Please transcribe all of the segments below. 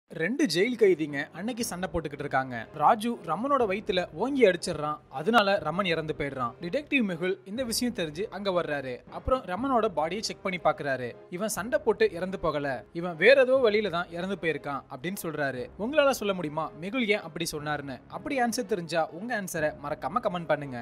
ரெண்டு ஜெயில் கைதிங்க அன்னைக்கு சண்டை போட்டுக்கிட்டு இருக்காங்க ராஜு ரமனோட வயித்துல ஓங்கி அடிச்சிடுறான் அதனால ரமன் இறந்து போயிடுறான் டிடெக்டிவ் மெகுல் இந்த விஷயம் தெரிஞ்சு அங்க வர்றாரு அப்புறம் ரமனோட பாடியை செக் பண்ணி பாக்குறாரு இவன் சண்டை போட்டு இறந்து போகல இவன் வேற ஏதோ வழியில தான் இறந்து போயிருக்கான் அப்படின்னு சொல்றாரு உங்களால சொல்ல முடியுமா மெகுல் ஏன் அப்படி சொன்னாருன்னு அப்படி ஆன்சர் தெரிஞ்சா உங்க ஆன்சரை மறக்காம கமெண்ட் பண்ணுங்க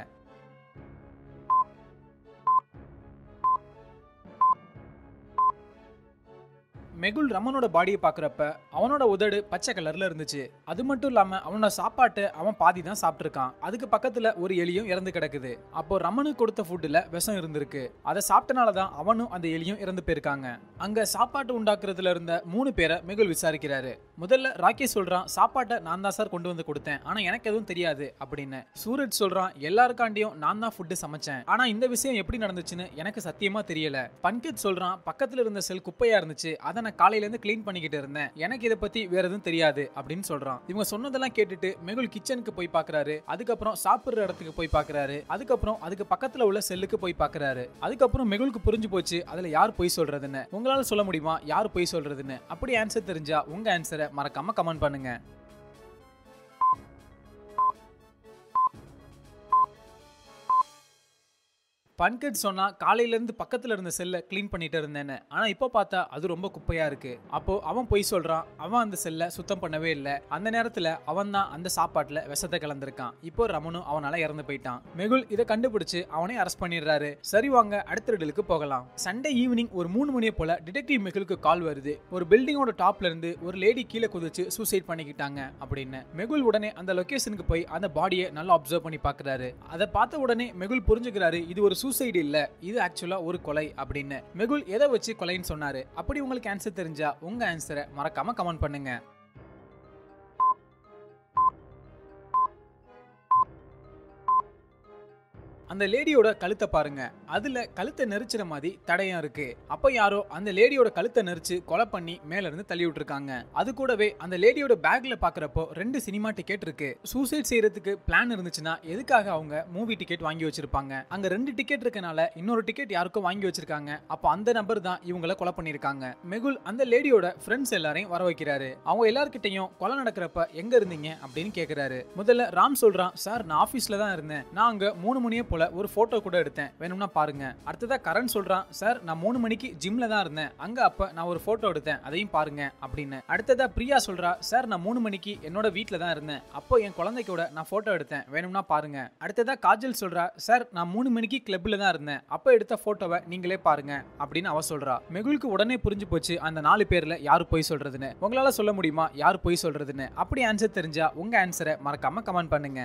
மெகுல் ரமனோட பாடியை பார்க்குறப்ப அவனோட உதடு பச்சை கலர்ல இருந்துச்சு அது மட்டும் இல்லாம அவனோட சாப்பாட்டை அவன் பாதி தான் சாப்பிட்ருக்கான் அதுக்கு பக்கத்துல ஒரு எலியும் இறந்து கிடக்குது அப்போ ரமனுக்கு கொடுத்த ஃபுட்டில் விஷம் இருந்திருக்கு அதை சாப்பிட்டனால தான் அவனும் அந்த எலியும் இறந்து போயிருக்காங்க அங்க சாப்பாட்டு உண்டாக்குறதுல இருந்த மூணு பேரை மெகுல் விசாரிக்கிறாரு முதல்ல ராகேஷ் சொல்றான் சாப்பாட்டை நான் தான் சார் கொண்டு வந்து கொடுத்தேன் ஆனா எனக்கு எதுவும் தெரியாது அப்படின்னு சூரஜ் சொல்றான் எல்லாருக்காண்டியும் நான் தான் ஃபுட்டு சமைச்சேன் ஆனா இந்த விஷயம் எப்படி நடந்துச்சுன்னு எனக்கு சத்தியமா தெரியல பன்கித் சொல்றான் பக்கத்துல இருந்த செல் குப்பையா இருந்துச்சு அதை நான் காலையில இருந்து க்ளீன் பண்ணிக்கிட்டு இருந்தேன் எனக்கு இதை பத்தி வேற எதுவும் தெரியாது அப்படின்னு சொல்றான் இவங்க சொன்னதெல்லாம் கேட்டுட்டு மெகுல் கிச்சனுக்கு போய் பாக்குறாரு அதுக்கப்புறம் சாப்பிடுற இடத்துக்கு போய் பாக்குறாரு அதுக்கப்புறம் அதுக்கு பக்கத்துல உள்ள செல்லுக்கு போய் பாக்குறாரு அதுக்கப்புறம் மெகுலுக்கு புரிஞ்சு போச்சு அதுல யார் பொய் சொல்றதுன்னு உங்களால சொல்ல முடியுமா யார் பொய் சொல்றதுன்னு அப்படி ஆன்சர் தெரிஞ்சா உங்க ஆன்சரை மறக்காம கமெண்ட் பண்ணுங்க பன்கட் சொன்னா காலையில இருந்து பக்கத்துல இருந்த செல்லை க்ளீன் பண்ணிட்டு இருந்தேன்னு ஆனா இப்போ பார்த்தா அது ரொம்ப குப்பையா இருக்கு அப்போ அவன் பொய் சொல்றான் அவன் அந்த செல்லை சுத்தம் பண்ணவே இல்லை அந்த நேரத்துல அவன் தான் அந்த சாப்பாட்டுல விஷத்தை கலந்திருக்கான் இப்போ ரமனும் அவனால இறந்து போயிட்டான் மெகுல் இதை கண்டுபிடிச்சு அவனை அரெஸ்ட் பண்ணிடுறாரு சரி வாங்க அடுத்த ரெடலுக்கு போகலாம் சண்டே ஈவினிங் ஒரு மூணு மணியை போல டிடெக்டிவ் மெகுலுக்கு கால் வருது ஒரு பில்டிங்கோட டாப்ல இருந்து ஒரு லேடி கீழே குதிச்சு சூசைட் பண்ணிக்கிட்டாங்க அப்படின்னு மெகுல் உடனே அந்த லொகேஷனுக்கு போய் அந்த பாடியை நல்லா அப்சர்வ் பண்ணி பாக்குறாரு அதை பார்த்த உடனே மெகுல் புரிஞ்சுக்கிறாரு இது ஒரு சூசைடு இல்ல இது ஆக்சுவலா ஒரு கொலை அப்படின்னு மெகுல் எதை வச்சு கொலைன்னு சொன்னாரு அப்படி உங்களுக்கு ஆன்சர் தெரிஞ்சா உங்க ஆன்சரை மறக்காம கமெண்ட் பண்ணுங்க அந்த லேடியோட கழுத்தை பாருங்க அதுல கழுத்தை நெரிச்சிற மாதிரி தடயம் இருக்கு அப்ப யாரோ அந்த லேடியோட கழுத்தை நெரிச்சு கொலை பண்ணி மேல இருந்து தள்ளி விட்டுருக்காங்க அது கூடவே அந்த லேடியோட பேக்ல பாக்குறப்போ ரெண்டு சினிமா டிக்கெட் இருக்கு சூசைட் செய்யறதுக்கு பிளான் இருந்துச்சுன்னா எதுக்காக அவங்க மூவி டிக்கெட் வாங்கி வச்சிருப்பாங்க அங்க ரெண்டு டிக்கெட் இருக்கனால இன்னொரு டிக்கெட் யாருக்கும் வாங்கி வச்சிருக்காங்க அப்போ அந்த நபர் தான் இவங்கள கொலை பண்ணிருக்காங்க மெகுல் அந்த லேடியோட ஃப்ரெண்ட்ஸ் எல்லாரையும் வர வைக்கிறாரு அவங்க எல்லார்கிட்டையும் கொலை நடக்கிறப்ப எங்க இருந்தீங்க அப்படின்னு கேக்குறாரு முதல்ல ராம் சொல்றான் சார் நான் ஆபீஸ்ல தான் இருந்தேன் நான் அங்க மூணு மணியே போல ஒரு போட்டோ கூட எடுத்தேன் வேணும்னா பாருங்க அடுத்ததா கரண் சொல்றான் சார் நான் மூணு மணிக்கு ஜிம்ல தான் இருந்தேன் அங்க அப்ப நான் ஒரு போட்டோ எடுத்தேன் அதையும் பாருங்க அப்படின்னு அடுத்ததா பிரியா சொல்றா சார் நான் மூணு மணிக்கு என்னோட வீட்ல தான் இருந்தேன் அப்போ என் குழந்தைக்கூட நான் போட்டோ எடுத்தேன் வேணும்னா பாருங்க அடுத்ததா காஜல் சொல்றா சார் நான் மூணு மணிக்கு கிளப்ல தான் இருந்தேன் அப்போ எடுத்த போட்டோவை நீங்களே பாருங்க அப்படின்னு அவ சொல்றா மெகுலுக்கு உடனே புரிஞ்சு போச்சு அந்த நாலு பேர்ல யாரு பொய் சொல்றதுன்னு உங்களால சொல்ல முடியுமா யார் பொய் சொல்றதுன்னு அப்படி ஆன்சர் தெரிஞ்சா உங்க ஆன்சரை மறக்காம கமெண்ட் பண்ணுங்க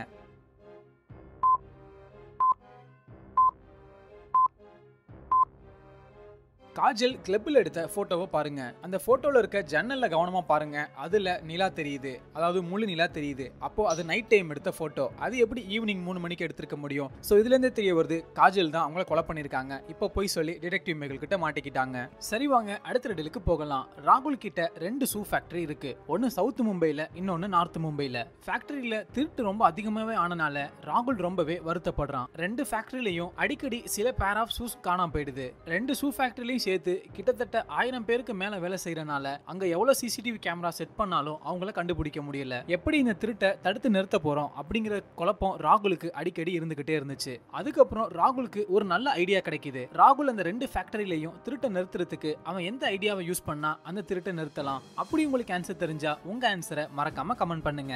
காஜல் கிளப்பில் எடுத்த போட்டோவை பாருங்க அந்த போட்டோல இருக்க ஜன்னல்ல கவனமா பாருங்க அதுல நிலா தெரியுது அதாவது முழு நிலா தெரியுது அப்போ அது நைட் டைம் எடுத்த போட்டோ அது எப்படி ஈவினிங் மூணு மணிக்கு எடுத்திருக்க முடியும் ஸோ இதுல இருந்தே தெரிய வருது காஜல் தான் அவங்கள கொலை பண்ணிருக்காங்க இப்போ போய் சொல்லி டிடெக்டிவ் மேகல் கிட்ட மாட்டிக்கிட்டாங்க சரி வாங்க அடுத்த ரெடலுக்கு போகலாம் ராகுல் கிட்ட ரெண்டு ஷூ ஃபேக்டரி இருக்கு ஒன்னு சவுத் மும்பைல இன்னொன்னு நார்த் மும்பைல ஃபேக்டரியில திருட்டு ரொம்ப அதிகமாவே ஆனனால ராகுல் ரொம்பவே வருத்தப்படுறான் ரெண்டு ஃபேக்டரியிலையும் அடிக்கடி சில பேர் ஆஃப் ஷூஸ் காணாம போயிடுது ரெண்டு ஷூ ஃபேக்டரிலையும் சேர்த்து கிட்டத்தட்ட ஆயிரம் பேருக்கு மேல வேலை செய்யறனால அங்க எவ்வளவு சிசிடிவி கேமரா செட் பண்ணாலும் அவங்கள கண்டுபிடிக்க முடியல எப்படி இந்த திருட்டை தடுத்து நிறுத்த போறோம் அப்படிங்கிற குழப்பம் ராகுலுக்கு அடிக்கடி இருந்துகிட்டே இருந்துச்சு அதுக்கப்புறம் ராகுலுக்கு ஒரு நல்ல ஐடியா கிடைக்குது ராகுல் அந்த ரெண்டு ஃபேக்டரியிலையும் திருட்டை நிறுத்துறதுக்கு அவன் எந்த ஐடியாவை யூஸ் பண்ணா அந்த திருட்டை நிறுத்தலாம் அப்படி உங்களுக்கு ஆன்சர் தெரிஞ்சா உங்க ஆன்சரை மறக்காம கமெண்ட் பண்ணுங்க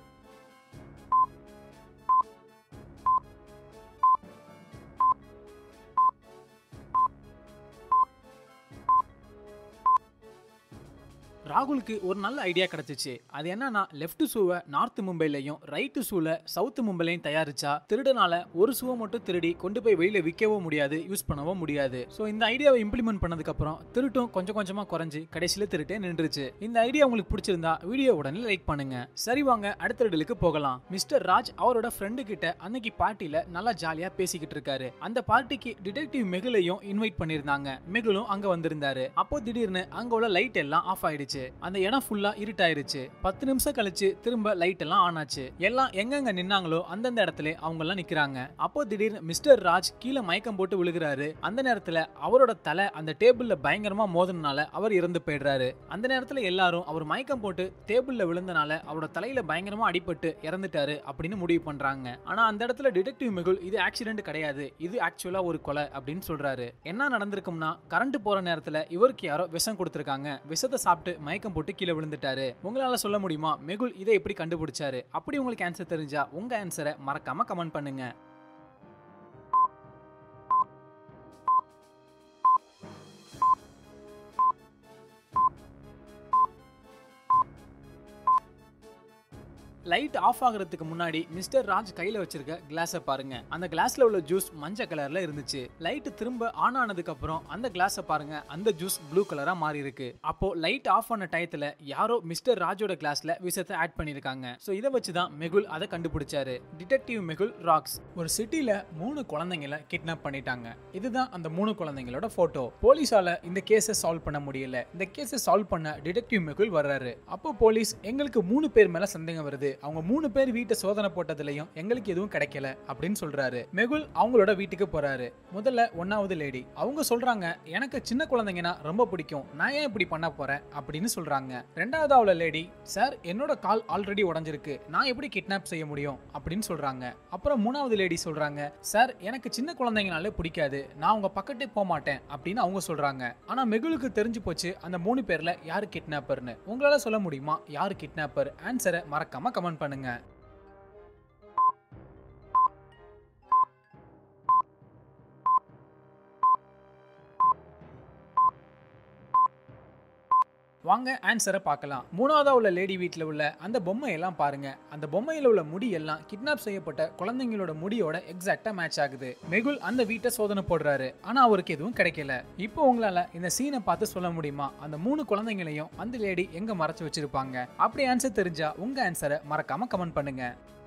ராகுலுக்கு ஒரு நல்ல ஐடியா கிடைச்சிச்சு அது என்னன்னா லெஃப்ட் ஷூவை நார்த் மும்பைலையும் ரைட் ஷூல சவுத் மும்பைலையும் தயாரிச்சா திருடனால ஒரு ஷூவை மட்டும் திருடி கொண்டு போய் வெளியில விற்கவும் முடியாது யூஸ் பண்ணவும் முடியாது ஸோ இந்த ஐடியாவை இம்ப்ளிமெண்ட் பண்ணதுக்கு அப்புறம் திருட்டும் கொஞ்சம் கொஞ்சமா குறைஞ்சு கடைசியில திருட்டே நின்றுச்சு இந்த ஐடியா உங்களுக்கு பிடிச்சிருந்தா வீடியோ உடனே லைக் பண்ணுங்க சரி வாங்க அடுத்த ரெடலுக்கு போகலாம் மிஸ்டர் ராஜ் அவரோட ஃப்ரெண்டு கிட்ட அன்னைக்கு பார்ட்டியில நல்லா ஜாலியா பேசிக்கிட்டு இருக்காரு அந்த பார்ட்டிக்கு டிடெக்டிவ் மெகுலையும் இன்வைட் பண்ணியிருந்தாங்க மெகுலும் அங்க வந்திருந்தாரு அப்போ திடீர்னு அங்க உள்ள லைட் எல்லாம் ஆஃப் ஆயிடுச்சு ஆச்சு அந்த இடம் ஃபுல்லா இருட்டாயிருச்சு பத்து நிமிஷம் கழிச்சு திரும்ப லைட் எல்லாம் ஆன் ஆச்சு எல்லாம் எங்கெங்க நின்னாங்களோ அந்தந்த இடத்துல அவங்க எல்லாம் நிக்கிறாங்க அப்போ திடீர்னு மிஸ்டர் ராஜ் கீழே மயக்கம் போட்டு விழுகிறாரு அந்த நேரத்துல அவரோட தலை அந்த டேபிள்ல பயங்கரமா மோதினால அவர் இறந்து போயிடுறாரு அந்த நேரத்துல எல்லாரும் அவர் மயக்கம் போட்டு டேபிள்ல விழுந்தனால அவரோட தலையில பயங்கரமா அடிபட்டு இறந்துட்டாரு அப்படின்னு முடிவு பண்றாங்க ஆனா அந்த இடத்துல டிடெக்டிவ் மிகுல் இது ஆக்சிடென்ட் கிடையாது இது ஆக்சுவலா ஒரு கொலை அப்படின்னு சொல்றாரு என்ன நடந்திருக்கும்னா கரண்ட் போற நேரத்துல இவருக்கு யாரோ விஷம் கொடுத்திருக்காங்க விஷத்தை சாப்பிட்டு மயக்கம் போட்டு கீழே விழுந்துட்டாரு உங்களால சொல்ல முடியுமா மெகுல் இதை எப்படி கண்டுபிடிச்சாரு அப்படி உங்களுக்கு ஆன்சர் தெரிஞ்சா உங்க ஆன்சரை மறக்காம கமெண்ட் பண்ணுங்க லைட் ஆஃப் ஆகுறதுக்கு முன்னாடி மிஸ்டர் ராஜ் கையில வச்சிருக்க கிளாஸை பாருங்க அந்த கிளாஸ்ல உள்ள ஜூஸ் மஞ்சள் கலர்ல இருந்துச்சு லைட் திரும்ப ஆன் ஆனதுக்கு அப்புறம் அந்த கிளாஸை பாருங்க அந்த ஜூஸ் ப்ளூ கலரா மாறி இருக்கு அப்போ லைட் ஆஃப் ஆன டயத்துல யாரோ மிஸ்டர் ராஜோட கிளாஸ்ல விஷத்தை ஆட் பண்ணிருக்காங்க சோ இதை வச்சு தான் மெகுல் அதை கண்டுபிடிச்சாரு டிடெக்டிவ் மெகுல் ராக்ஸ் ஒரு சிட்டில மூணு குழந்தைங்களை கிட்னாப் பண்ணிட்டாங்க இதுதான் அந்த மூணு குழந்தைங்களோட போட்டோ போலீஸால இந்த கேஸை சால்வ் பண்ண முடியல இந்த கேஸை சால்வ் பண்ண டிடெக்டிவ் மெகுல் வர்றாரு அப்போ போலீஸ் எங்களுக்கு மூணு பேர் மேல சந்தேகம் வருது அவங்க மூணு பேர் வீட்டை சோதனை போட்டதுலயும் எங்களுக்கு எதுவும் கிடைக்கல அப்படின்னு சொல்றாரு மெகுல் அவங்களோட வீட்டுக்கு போறாரு முதல்ல ஒன்னாவது லேடி அவங்க சொல்றாங்க எனக்கு சின்ன குழந்தைங்கன்னா ரொம்ப பிடிக்கும் நான் ஏன் இப்படி பண்ண போறேன் அப்படின்னு சொல்றாங்க ரெண்டாவது அவள லேடி சார் என்னோட கால் ஆல்ரெடி உடஞ்சிருக்கு நான் எப்படி கிட்னாப் செய்ய முடியும் அப்படின்னு சொல்றாங்க அப்புறம் மூணாவது லேடி சொல்றாங்க சார் எனக்கு சின்ன குழந்தைங்கனாலே பிடிக்காது நான் உங்க பக்கத்தே போக மாட்டேன் அப்படின்னு அவங்க சொல்றாங்க ஆனா மெகுலுக்கு தெரிஞ்சு போச்சு அந்த மூணு பேர்ல யாரு கிட்னாப்பர்னு உங்களால சொல்ல முடியுமா யாரு கிட்னாப்பர் ஆன்சரை மறக்காம கமெண்ட் பண்ணுங்க வாங்க ஆன்சரை பார்க்கலாம் மூணாவதா உள்ள லேடி வீட்டில் உள்ள அந்த பொம்மையெல்லாம் பாருங்க அந்த பொம்மையில உள்ள முடி எல்லாம் கிட்னாப் செய்யப்பட்ட குழந்தைங்களோட முடியோட எக்ஸாக்டா மேட்ச் ஆகுது மெகுல் அந்த வீட்டை சோதனை போடுறாரு ஆனா அவருக்கு எதுவும் கிடைக்கல இப்போ உங்களால இந்த சீனை பார்த்து சொல்ல முடியுமா அந்த மூணு குழந்தைங்களையும் அந்த லேடி எங்க மறைச்சு வச்சிருப்பாங்க அப்படி ஆன்சர் தெரிஞ்சா உங்க ஆன்சரை மறக்காம கமெண்ட் பண்ணுங்க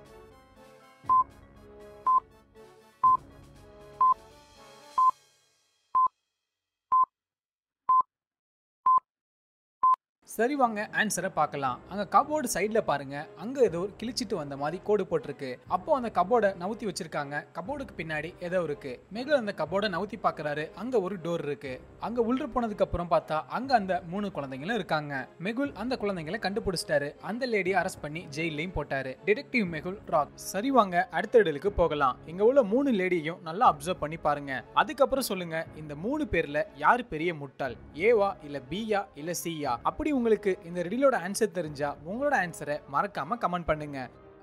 சரி வாங்க ஆன்சரை பார்க்கலாம் அங்க கபோர்டு சைடுல பாருங்க அங்க ஏதோ ஒரு கிழிச்சிட்டு வந்த மாதிரி கோடு போட்டிருக்கு அப்போ அந்த கபோர்டை நவுத்தி வச்சிருக்காங்க கபோர்டுக்கு பின்னாடி ஏதோ இருக்கு மேகல் அந்த கபோர்டை நவுத்தி பார்க்கறாரு அங்க ஒரு டோர் இருக்கு அங்க உள்ள போனதுக்கு அப்புறம் பார்த்தா அங்க அந்த மூணு குழந்தைங்களும் இருக்காங்க மெகுல் அந்த குழந்தைங்களை கண்டுபிடிச்சிட்டாரு அந்த லேடியை அரெஸ்ட் பண்ணி ஜெயிலையும் போட்டாரு டிடெக்டிவ் மெகுல் ராக் சரி வாங்க அடுத்த இடலுக்கு போகலாம் இங்க உள்ள மூணு லேடியையும் நல்லா அப்சர்வ் பண்ணி பாருங்க அதுக்கப்புறம் சொல்லுங்க இந்த மூணு பேர்ல யாரு பெரிய முட்டாள் ஏவா இல்ல பியா இல்ல சியா அப்படி உங்களுக்கு இந்த ரிடிலோட ஆன்சர் தெரிஞ்சா உங்களோட ஆன்சரை மறக்காம கமெண்ட் பண்ணுங்க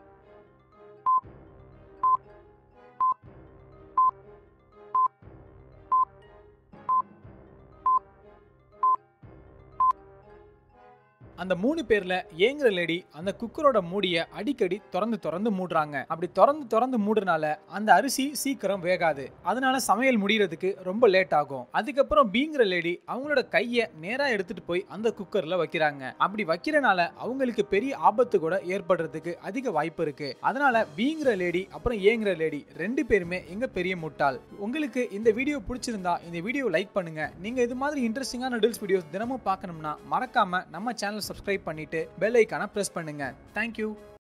அந்த மூணு பேர்ல ஏங்குற லேடி அந்த குக்கரோட மூடிய அடிக்கடி திறந்து திறந்து மூடுறாங்க அப்படி திறந்து திறந்து மூடுறனால அந்த அரிசி சீக்கிரம் வேகாது அதனால சமையல் முடியறதுக்கு ரொம்ப லேட் ஆகும் அதுக்கப்புறம் பீங்கிற லேடி அவங்களோட கைய நேரா எடுத்துட்டு போய் அந்த குக்கர்ல வைக்கிறாங்க அப்படி வைக்கிறனால அவங்களுக்கு பெரிய ஆபத்து கூட ஏற்படுறதுக்கு அதிக வாய்ப்பு இருக்கு அதனால பீங்கிற லேடி அப்புறம் ஏங்குற லேடி ரெண்டு பேருமே எங்க பெரிய முட்டாள் உங்களுக்கு இந்த வீடியோ பிடிச்சிருந்தா இந்த வீடியோ லைக் பண்ணுங்க நீங்க இது மாதிரி இன்ட்ரெஸ்டிங்கான ரிடில்ஸ் வீடியோஸ் தினமும் பார்க்கணும்னா மறக்காம நம்ம சேனல் சப்ஸ்கிரைப் பண்ணிட்டு பெல் ஐக்கான பிரஸ் பண்ணுங்க தேங்க்யூ